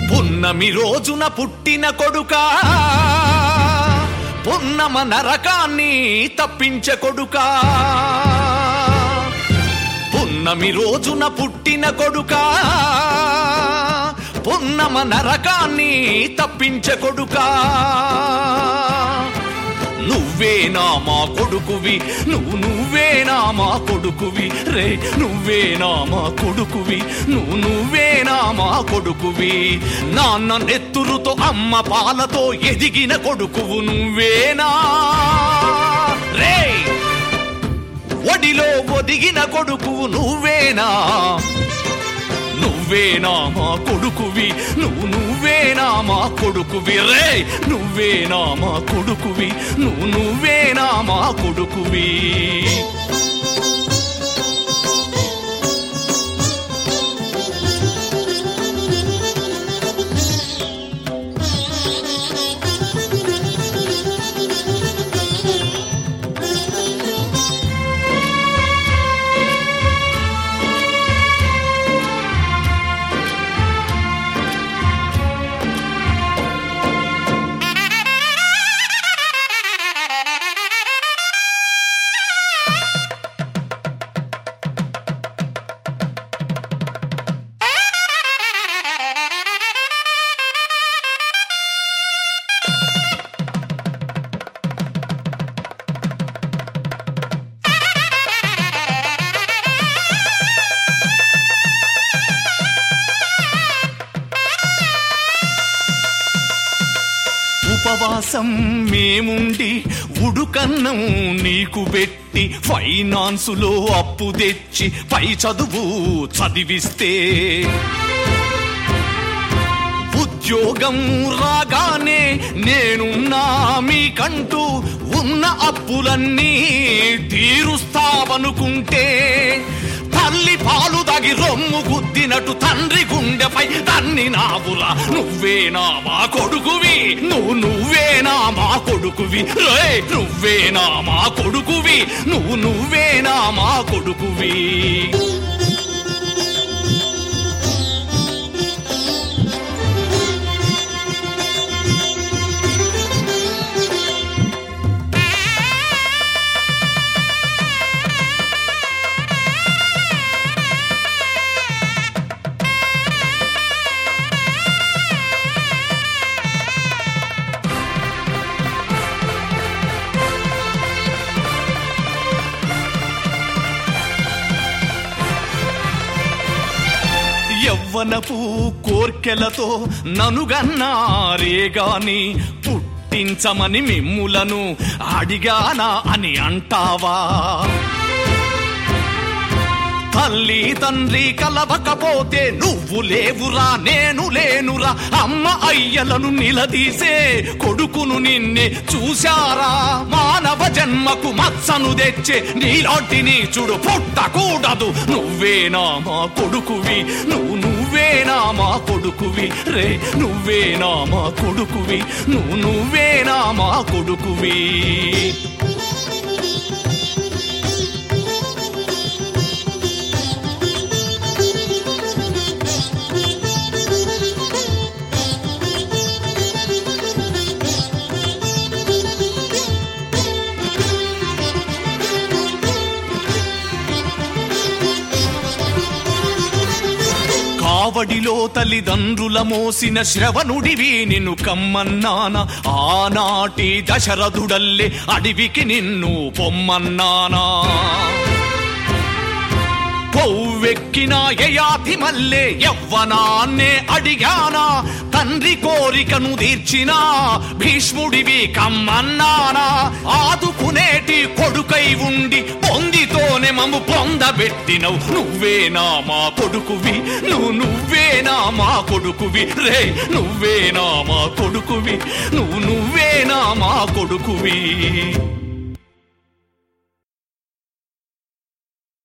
పున్నమి రోజున పుట్టిన కొడుకా పున్నమ నరకాన్ని తప్పించే కొడుకా పున్నమి రోజున పుట్టిన కొడుకా పున్నమ నరకాన్ని తప్పించే కొడుకా నువ్వేనా మా కొడుకువి నువ్వు నువ్వేనా మా కొడుకువి రే నువ్వేనా మా కొడుకువి నువ్వు నువ్వేనా మా కొడుకువి నాన్న నెత్తురుతో అమ్మ పాలతో ఎదిగిన కొడుకువు నువ్వేనా రే ఒడిలో ఒదిగిన కొడుకువు నువ్వేనా నువ్వేనా మా కొడుకువి నువ్వు నువ్వేనా మా కొడుకువి రే నువ్వేనా మా కొడుకువి నువ్వు నువ్వేనా మా కొడుకువి ఉపవాసం మేముండి ఉడుకన్నం నీకు పెట్టి ఫైనాన్సులో అప్పు తెచ్చి పై చదువు చదివిస్తే ఉద్యోగం రాగానే నేనున్నా మీకంటూ ఉన్న అప్పులన్నీ తీరుస్తావనుకుంటే తల్లి పాలు దాగి రొమ్ము గుద్దినట్టు తండ్రి గుండెపై తన్ని నావులా నువ్వేనా మా కొడుకువి నువ్వు నువ్వేనా మా కొడుకువి రే నువ్వేనా మా కొడుకువి నువ్వు నువ్వేనా మా కొడుకువి యవ్వనపు కోర్కెలతో ననుగన్నారే గాని పుట్టించమని మిమ్ములను అడిగానా అని అంటావా తల్లి తండ్రి కలవకపోతే నువ్వు లేవురా నేను లేనురా అమ్మ అయ్యలను నిలదీసే కొడుకును నిన్నే చూశారా మానవ జన్మకు మత్సను తెచ్చే నీలాంటి నీచుడు పుట్టకూడదు నువ్వేనా మా కొడుకువి నువ్వు నువ్వేనా మా కొడుకువి రే నువ్వేనా మా కొడుకువి నువ్వు నువ్వేనా మా కొడుకువి కావడిలో తల్లిదండ్రుల మోసిన శ్రవణుడివి నిన్ను కమ్మన్నాన ఆనాటి దశరథుడల్లే అడవికి నిన్ను పొమ్మన్నానా కొవ్వెక్కిన యయాతి మల్లే యవ్వనాన్నే అడిగానా తండ్రి కోరికను తీర్చినా భీష్ముడివి కమ్మన్నానా ఆదుకునేటి కొడుకై ఉండి పొందితోనే మమ్ము పొందబెట్టినవు నువ్వేనా మా కొడుకువి నువ్వు నువ్వేనా మా కొడుకువి రే నువ్వేనా మా కొడుకువి నువ్వు నువ్వేనా మా కొడుకువి